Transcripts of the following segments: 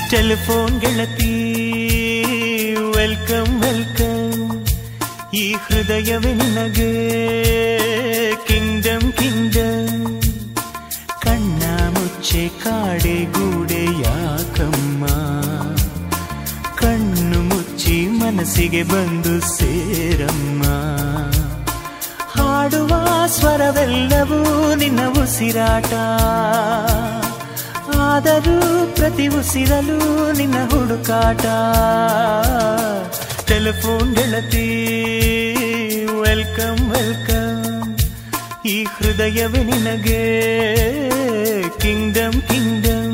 telephone ಗೆಳತಿ welcome welcome ಈ ಹೃದಯವೇ ನಿನಗೆ ಕಿಂಗ್ಡಮ್ ಕಿಂಗ್ಡಮ್ ಕಣ್ಣ ಮುಚ್ಚೆ ಕಾಡೆ ಗೂಡೆ ಯಾಕಮ್ಮ ಕಣ್ಣು ಮುಚ್ಚಿ ಮನಸ್ಸಿಗೆ ಬಂದು ಸೇರಮ್ಮ ಹಾಡುವ ಸ್ವರವೆಲ್ಲವೂ ನಿನ್ನ ಉಸಿರಾಟ ಆದರೂ ಪ್ರತಿ ಉಸಿರಲು ನಿನ್ನ ಹುಡುಕಾಟ ಟೆಲಿಫೋನ್ ಗೆಳತಿ ವೆಲ್ಕಮ್ ವೆಲ್ಕಮ್ ಈ ಹೃದಯವೇ ನಿನಗೆ ಕಿಂಗ್ಡಮ್ ಕಿಂಗ್ಡಮ್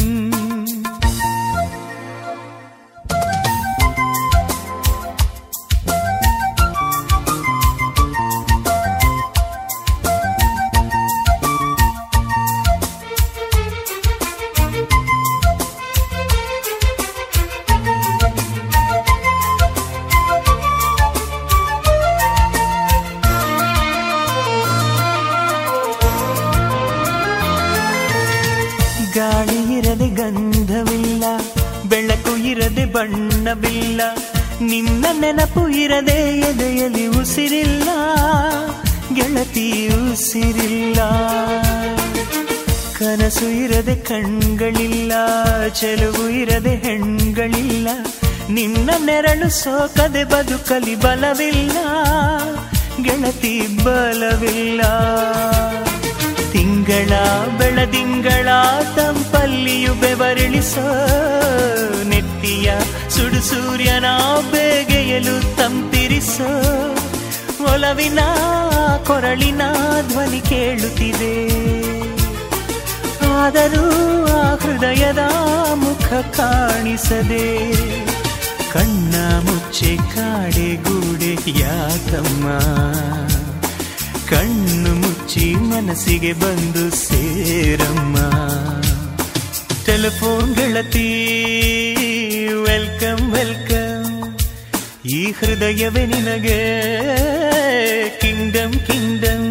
ಗಾಳಿ ಇರದೆ ಗಂಧವಿಲ್ಲ ಬೆಳಕು ಇರದೆ ಬಣ್ಣವಿಲ್ಲ ನಿನ್ನ ನೆನಪು ಇರದೆ ಎದೆಯಲ್ಲಿ ಉಸಿರಿಲ್ಲ ಗೆಳತಿ ಉಸಿರಿಲ್ಲ ಕನಸು ಇರದೆ ಕಣ್ಗಳಿಲ್ಲ ಚೆಲುವು ಇರದೆ ಹೆಣ್ಗಳಿಲ್ಲ ನಿನ್ನ ನೆರಳು ಸೋಕದೆ ಬದುಕಲಿ ಬಲವಿಲ್ಲ ಗೆಳತಿ ಬಲವಿಲ್ಲ ತಿಂಗಳ ಬೆಳದಿಂಗಳ ತಂಪಲ್ಲಿಯು ಬೆವರಿಳಿಸೋ ನೆತ್ತಿಯ ಸುಡು ಸೂರ್ಯನ ಬೇಗೆಯಲು ತಂಪಿರಿಸೋ ಒಲವಿನ ಕೊರಳಿನ ಧ್ವನಿ ಕೇಳುತ್ತಿದೆ ಆದರೂ ಆ ಹೃದಯದ ಮುಖ ಕಾಣಿಸದೆ ಕಣ್ಣ ಮುಚ್ಚೆ ಕಾಡೆ ಗೂಡೆ ಯಾಕಮ್ಮ ಕಣ್ಣು ಮುಚ್ಚಿ ಮನಸ್ಸಿಗೆ ಬಂದು ಸೇರಮ್ಮ ಟೆಲಿಫೋನ್ ಗೆಳತಿ ವೆಲ್ಕಮ್ ವೆಲ್ಕಮ್ ಈ ಹೃದಯವೇ ನಿನಗೆ ಕಿಂಗ್ಡಮ್ ಕಿಂಗ್ಡಮ್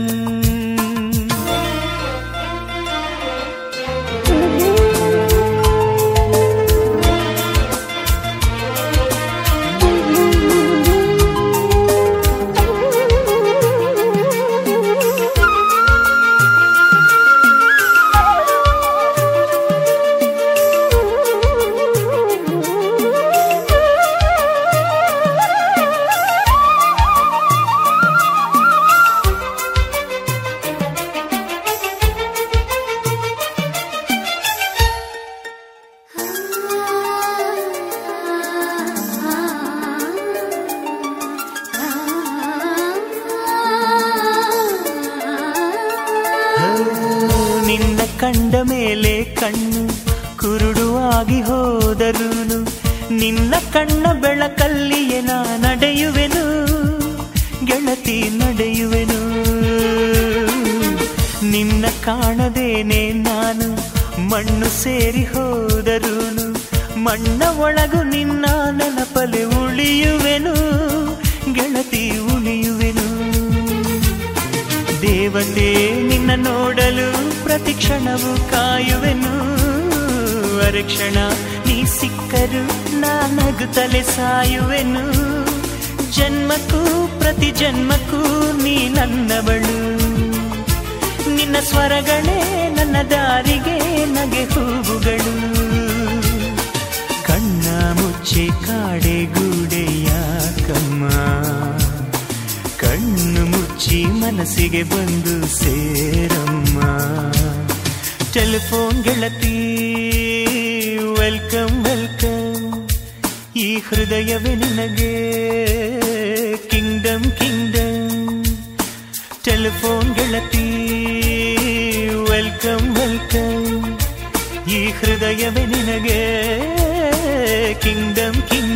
ನಿನ್ನ ಕಂಡ ಮೇಲೆ ಕಣ್ಣು ಕುರುಡುವಾಗಿ ಹೋದರೂನು ನಿನ್ನ ಕಣ್ಣ ಬೆಳಕಲ್ಲಿಯೇ ನಾ ನಡೆಯುವೆನು ಗೆಳತಿ ನಡೆಯುವೆನು ನಿನ್ನ ಕಾಣದೇನೆ ನಾನು ಮಣ್ಣು ಸೇರಿ ಹೋದರೂನು ಮಣ್ಣ ಒಳಗು ನಿನ್ನ ನೆನಪಲೆ ಉಳಿಯುವೆನು ಗೆಳತಿ ಉಳಿಯುವೆನು ದೇವತೆ ನಿನ್ನ ನೋಡಲು ಪ್ರತಿ ಕ್ಷಣವು ಕಾಯುವೆನು ಅರಕ್ಷಣ ನೀ ಸಿಕ್ಕರು ನಾನಗುತ್ತಲೆ ಸಾಯುವೆನು ಜನ್ಮಕ್ಕೂ ಪ್ರತಿ ಜನ್ಮಕ್ಕೂ ನೀ ನನ್ನವಳು ನಿನ್ನ ಸ್ವರಗಳೇ ನನ್ನ ದಾರಿಗೆ ನಗೆ ಹೂವುಗಳು ಕಣ್ಣ ಮುಚ್ಚೆ ಕಾಡೆ ಗೂಡೆ ಯಾಕಮ್ಮ ಕಣ್ಣು ಮುಚ್ಚಿ ಮನಸ್ಸಿಗೆ ಬಂದು ಸೇರಮ್ಮ ಟೆಲಿಫೋನ್ ಗೆಳತಿ ವೆಲ್ಕಮ್ ವೆಲ್ಕಮ್ ಈ ಹೃದಯವೇ ನಿನಗೆ ಕಿಂಗ್ಡಮ್ ಕಿಂಗ್ಡಮ್ ಟೆಲಿಫೋನ್ ಗೆಳತಿ ವೆಲ್ಕಮ್ ವೆಲ್ಕಮ್ ಈ ಹೃದಯವೇ ನಿನಗೆ ಕಿಂಗ್ಡಮ್ ಕಿಂಗ್ಡಮ್